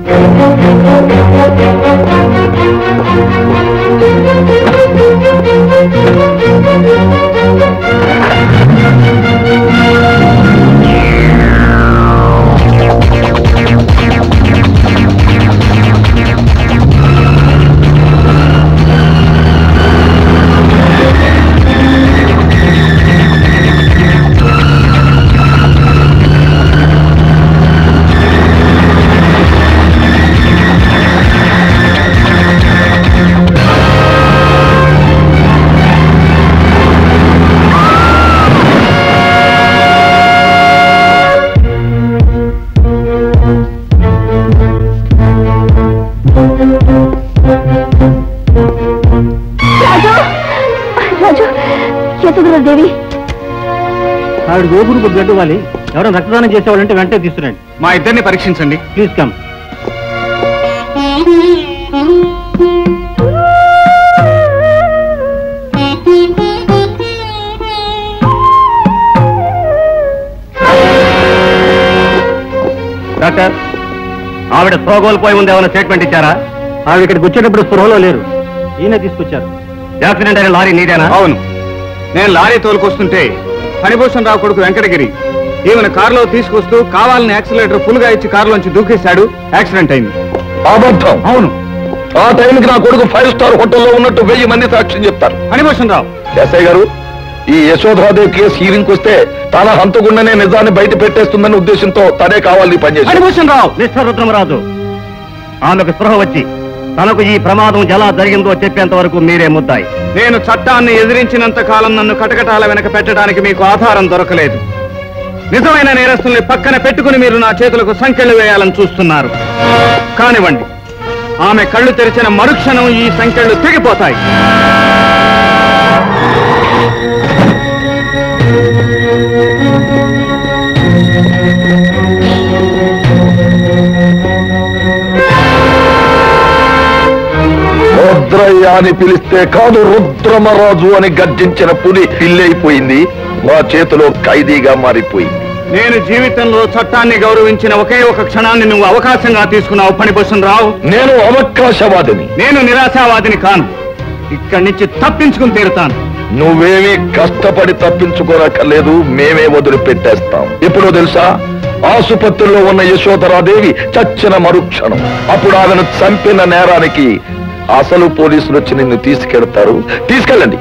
రాజు రాజు ఎదుగురు దేవి ఆవిడ గోపురుకు బ్లడ్ ఇవ్వాలి ఎవరైనా రక్తదానం చేసేవాళ్ళంటే వెంటనే తీసుకురండి మా ఇద్దరిని పరీక్షించండి ప్లీజ్ కమ్ డాక్టర్ ఆవిడ స్పృహ ముందు ఏమైనా స్టేట్మెంట్ ఇచ్చారా ఆవిడ ఇక్కడికి వచ్చేటప్పుడు స్పృహలో లేరు ఈయన తీసుకొచ్చారు యాక్సిడెంట్ అయిన లారీ నీదేనా అవును నేను లారీ తోలుకొస్తుంటే హరిభూషణ్ రావు కొడుకు వెంకటగిరి ఈమెను కారులో తీసుకొస్తూ కావాలని యాక్సిలేటర్ ఫుల్ గా ఇచ్చి కారులోంచి దూకేశాడు యాక్సిడెంట్ అయింది అబద్ధం అవును ఆ టైంకి నా కొడుకు ఫైవ్ స్టార్ హోటల్లో ఉన్నట్టు వెయ్యి మంది సాక్ష్యం చెప్తారు హరిభూషణ్ రావు ఎస్ఐ గారు ఈ యశోధరాదేవి కేసు హీరింగ్ వస్తే తన హంతకుండానే నిజాన్ని బయట పెట్టేస్తుందన్న ఉద్దేశంతో తనే కావాలి ఈ పని చేసి హరిభూషణ్ రావు మిస్టర్ రుద్రమరాజు ఆమెకు స్పృహ వచ్చి తనకు ఈ ప్రమాదం ఎలా జరిగిందో చెప్పేంత వరకు మీరే ముద్దాయి నేను చట్టాన్ని ఎదిరించినంత కాలం నన్ను కటకటాల వెనక పెట్టడానికి మీకు ఆధారం దొరకలేదు నిజమైన నేరస్తుల్ని పక్కన పెట్టుకుని మీరు నా చేతులకు సంఖ్యలు వేయాలని చూస్తున్నారు కానివ్వండి ఆమె కళ్ళు తెరిచిన మరుక్షణం ఈ సంఖ్యలు తెగిపోతాయి రుద్రయ్య అని పిలిస్తే కాదు రుద్రమరాజు అని గర్జించిన పులి పిల్లైపోయింది మా చేతిలో ఖైదీగా మారిపోయింది నేను జీవితంలో చట్టాన్ని గౌరవించిన ఒకే ఒక క్షణాన్ని నువ్వు అవకాశంగా తీసుకున్నావు పనిభూషణ్ రావు నేను అవకాశవాదిని నేను నిరాశావాదిని కాను ఇక్కడి నుంచి తప్పించుకుని తీరుతాను నువ్వేమీ కష్టపడి తప్పించుకోనక్కర్లేదు మేమే వదిలిపెట్టేస్తాం ఎప్పుడో తెలుసా ఆసుపత్రిలో ఉన్న యశోధరాదేవి చచ్చిన మరుక్షణం అప్పుడు ఆమెను చంపిన నేరానికి అసలు పోలీసులు వచ్చి నిన్ను తీసుకెళ్తారు తీసుకెళ్ళండి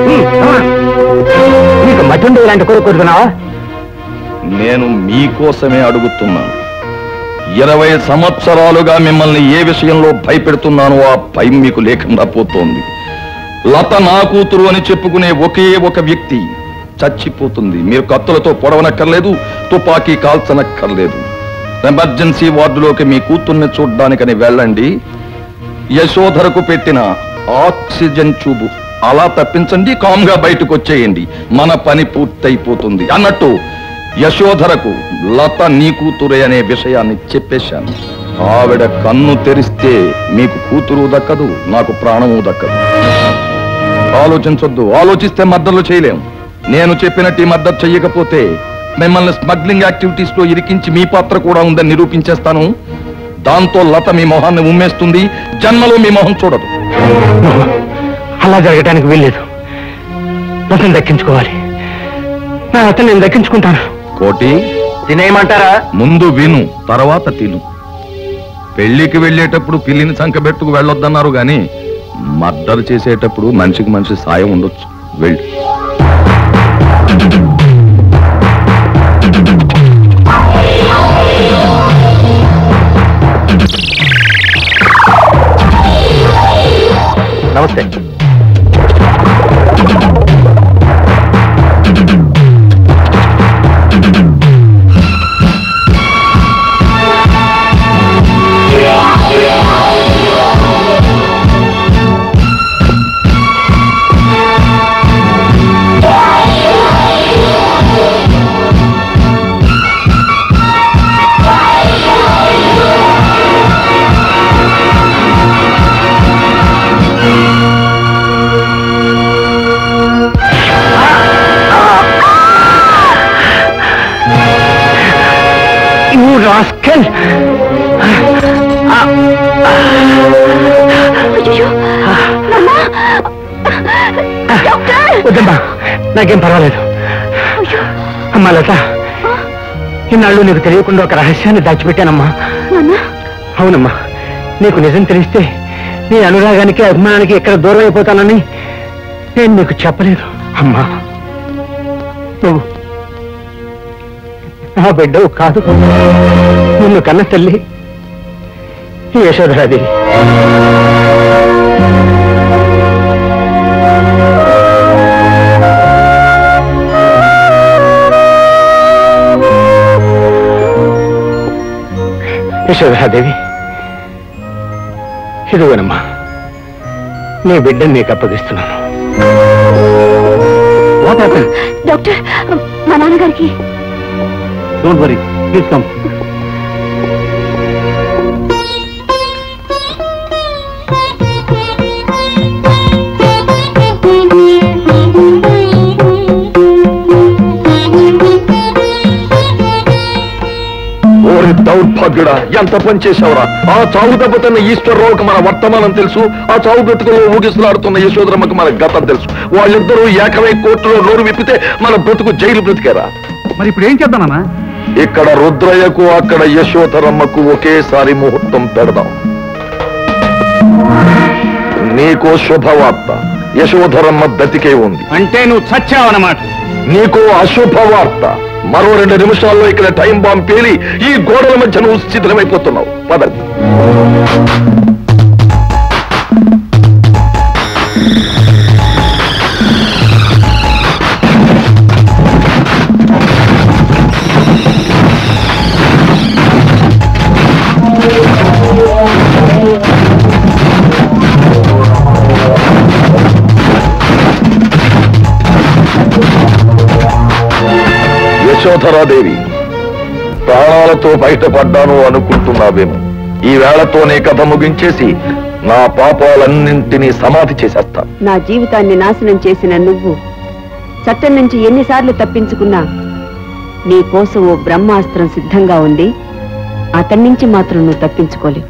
నీకు మధ్యంలో ఇలాంటి కోరిక కోరుకున్నావా నేను మీకోసమే అడుగుతున్నాను ఇరవై సంవత్సరాలుగా మిమ్మల్ని ఏ విషయంలో భయపెడుతున్నానో ఆ భయం మీకు లేకుండా పోతోంది లత నా కూతురు అని చెప్పుకునే ఒకే ఒక వ్యక్తి చచ్చిపోతుంది మీరు కత్తులతో పొడవనక్కర్లేదు తుపాకీ కాల్చనక్కర్లేదు ఎమర్జెన్సీ వార్డులోకి మీ కూతుర్ని చూడ్డానికని వెళ్ళండి యశోధరకు పెట్టిన ఆక్సిజన్ ట్యూబు అలా తప్పించండి కామ్గా బయటకు వచ్చేయండి మన పని పూర్తయిపోతుంది అన్నట్టు యశోధరకు లత నీ కూతురే అనే విషయాన్ని చెప్పేశాను ఆవిడ కన్ను తెరిస్తే మీకు కూతురు దక్కదు నాకు ప్రాణము దక్కదు ఆలోచించొద్దు ఆలోచిస్తే మద్దతులు చేయలేం నేను చెప్పినట్టు ఈ మద్దతు చెయ్యకపోతే మిమ్మల్ని స్మగ్లింగ్ యాక్టివిటీస్ లో ఇరికించి మీ పాత్ర కూడా ఉందని నిరూపించేస్తాను దాంతో లత మీ మొహాన్ని ఉమ్మేస్తుంది జన్మలో మీ మొహం చూడదు అలా జరగటానికి వీల్లేదు అతను దక్కించుకోవాలి నా అతను నేను దక్కించుకుంటాను కోటి తినేయమంటారా ముందు విను తర్వాత తిను పెళ్లికి వెళ్ళేటప్పుడు పిల్లిని సంకబెట్టుకు వెళ్ళొద్దన్నారు గాని మర్డర్ చేసేటప్పుడు మనిషికి మనిషి సాయం ఉండొచ్చు వెళ్ళి నమస్తే నాకేం పర్వాలేదు అమ్మా లత ఇన్నాళ్ళు నీకు తెలియకుండా ఒక రహస్యాన్ని దాచిపెట్టానమ్మా నాన్న అవునమ్మా నీకు నిజం తెలిస్తే నీ అనురాగానికి అభిమానానికి ఎక్కడ దూరం అయిపోతానని నేను నీకు చెప్పలేదు అమ్మా నువ్వు నా బిడ్డవు కాదు నిన్ను కన్న తల్లి ఈ యశోధరాదేవి యశోధరాదేవి ఇదిగోనమ్మా నీ బిడ్డని నీకు అప్పగిస్తున్నాను డాక్టర్ మా నాన్నగారికి డోంట్ వరీ ప్లీజ్ కమ్ ఓరి దౌర్భాగ్యుడా ఎంత పని చేశావురా ఆ చావు దెబ్బతిన్న ఈశ్వరరావుకి మన వర్తమానం తెలుసు ఆ చావు బ్రతుకులో ఊగిసలాడుతున్న యశోధరమ్మకి మన గతం తెలుసు వాళ్ళిద్దరూ ఏకమై కోర్టులో నోరు విప్పితే మన బ్రతుకు జైలు బ్రతికేరా మరి ఇప్పుడు ఏం చేద్దామన్నా ఇక్కడ రుద్రయ్యకు అక్కడ యశోధరమ్మకు ఒకేసారి ముహూర్తం పెడదాం నీకో శుభవార్త యశోధరమ్మ బతికే ఉంది అంటే నువ్వు చచ్చావన్నమాట నీకు అశుభవార్త మరో రెండు నిమిషాల్లో ఇక్కడ టైం బాంబ్ పేలి ఈ గోడల మధ్య నువ్వు శిథిలమైపోతున్నావు పదండి యశోధరాదేవి ప్రాణాలతో బయటపడ్డాను అనుకుంటున్నావేమో ఈ వేళతో నీ కథ ముగించేసి నా పాపాలన్నింటినీ సమాధి చేసేస్తాను నా జీవితాన్ని నాశనం చేసిన నువ్వు చట్టం నుంచి ఎన్నిసార్లు తప్పించుకున్నా నీ కోసం ఓ బ్రహ్మాస్త్రం సిద్ధంగా ఉంది అతడి నుంచి మాత్రం నువ్వు తప్పించుకోలేవు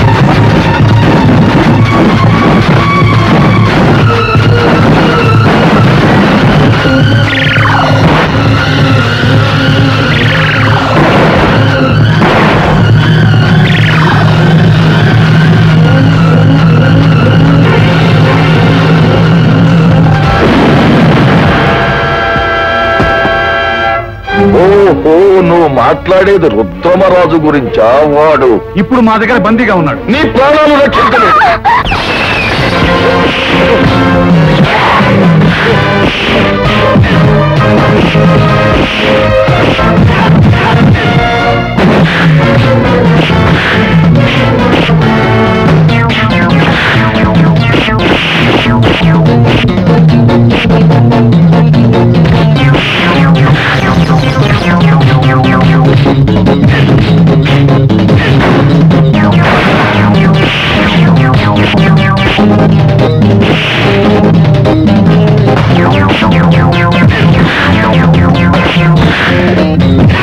ఓహో నువ్వు మాట్లాడేది రుద్రమరాజు గురించా వాడు ఇప్పుడు మా దగ్గర బందీగా ఉన్నాడు నీ ప్రాణాలు రక్షించలేదు ఆ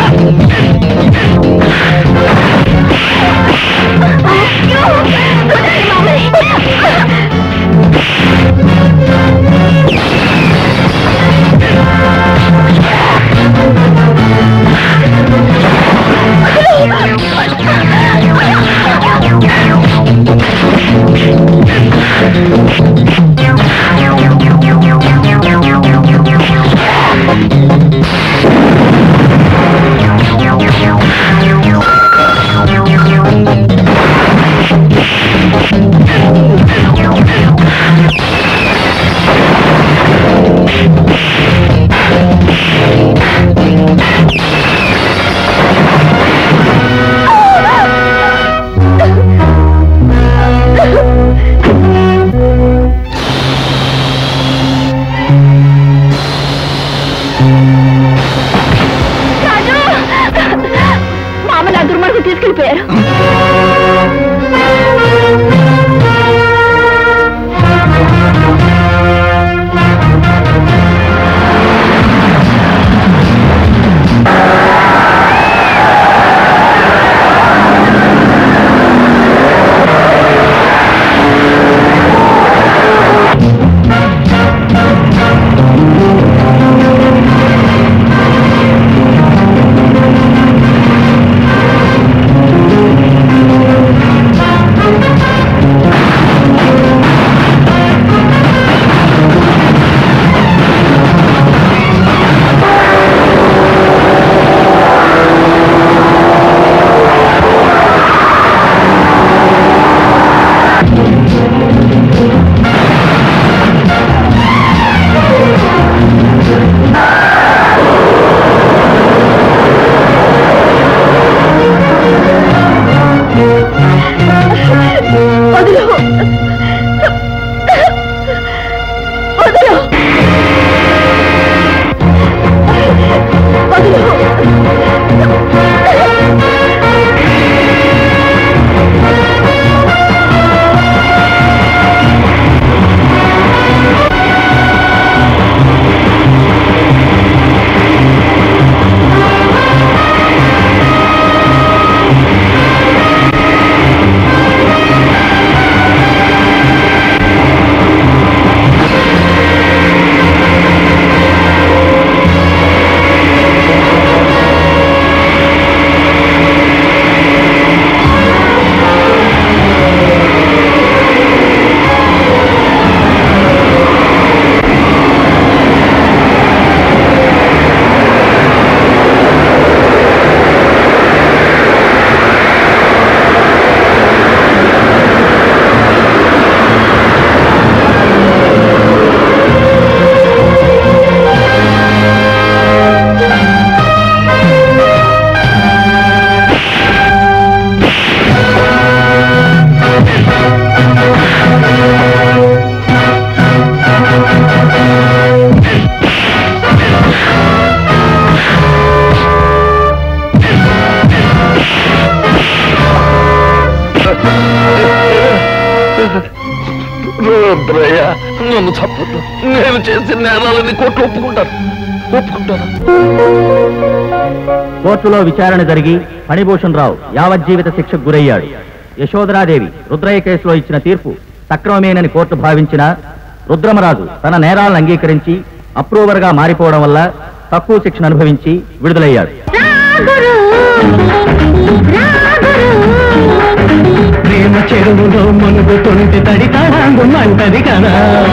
వదిలు వదిలు వదిలు రుద్రయ్య నన్ను చంపద్దు నేను చేసిన నేరాలని కోర్టు ఒప్పుకుంటాను ఒప్పుకుంటాను కోర్టులో విచారణ జరిగి ఫణిభూషణ్ రావు యావజ్జీవిత శిక్షకు గురయ్యాడు యశోధరాదేవి రుద్రయ్య కేసులో ఇచ్చిన తీర్పు సక్రమమేనని కోర్టు భావించిన రుద్రమరాజు తన నేరాలను అంగీకరించి అప్రూవర్గా మారిపోవడం వల్ల తక్కువ శిక్షను అనుభవించి విడుదలయ్యాడు ప్రేమ చెరువులో మునుగుతుంటే తడి తడాంగు మంటది కదా